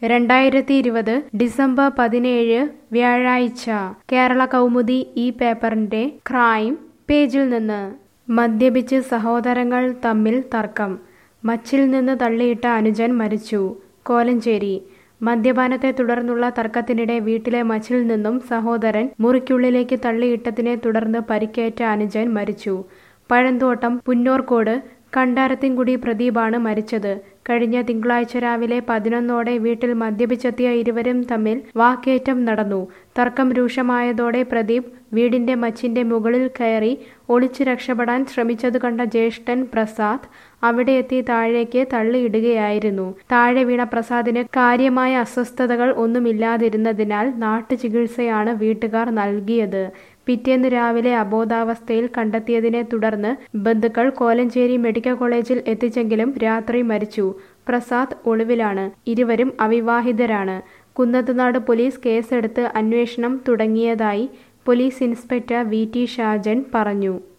രണ്ടായിരത്തി ഇരുപത് ഡിസംബർ പതിനേഴ് വ്യാഴാഴ്ച കേരള കൗമുദി ഈ പേപ്പറിന്റെ ക്രൈം പേജിൽ നിന്ന് മദ്യപിച്ച് സഹോദരങ്ങൾ തമ്മിൽ തർക്കം മച്ചിൽ നിന്ന് തള്ളിയിട്ട അനുജൻ മരിച്ചു കോലഞ്ചേരി മദ്യപാനത്തെ തുടർന്നുള്ള തർക്കത്തിനിടെ വീട്ടിലെ മച്ചിൽ നിന്നും സഹോദരൻ മുറിക്കുള്ളിലേക്ക് തള്ളിയിട്ടതിനെ തുടർന്ന് പരിക്കേറ്റ അനുജൻ മരിച്ചു പഴന്തോട്ടം പുന്നോർക്കോട് കണ്ടാരത്തിൻകുടി പ്രദീപാണ് മരിച്ചത് കഴിഞ്ഞ തിങ്കളാഴ്ച രാവിലെ പതിനൊന്നോടെ വീട്ടിൽ മദ്യപിച്ചെത്തിയ ഇരുവരും തമ്മിൽ വാക്കേറ്റം നടന്നു തർക്കം രൂക്ഷമായതോടെ പ്രദീപ് വീടിന്റെ മച്ചിന്റെ മുകളിൽ കയറി ഒളിച്ചു രക്ഷപ്പെടാൻ ശ്രമിച്ചത് കണ്ട ജ്യേഷ്ഠൻ പ്രസാദ് അവിടെ എത്തി താഴേക്ക് തള്ളിയിടുകയായിരുന്നു താഴെ വീണ പ്രസാദിന് കാര്യമായ അസ്വസ്ഥതകൾ ഒന്നുമില്ലാതിരുന്നതിനാൽ നാട്ടുചികിത്സയാണ് വീട്ടുകാർ നൽകിയത് പിറ്റേന്ന് രാവിലെ അബോധാവസ്ഥയിൽ കണ്ടെത്തിയതിനെ തുടർന്ന് ബന്ധുക്കൾ കോലഞ്ചേരി മെഡിക്കൽ കോളേജിൽ എത്തിച്ചെങ്കിലും രാത്രി മരിച്ചു പ്രസാദ് ഒളിവിലാണ് ഇരുവരും അവിവാഹിതരാണ് കുന്നത്തുനാട് പോലീസ് കേസെടുത്ത് അന്വേഷണം തുടങ്ങിയതായി police inspector V T Shajan പറഞ്ഞു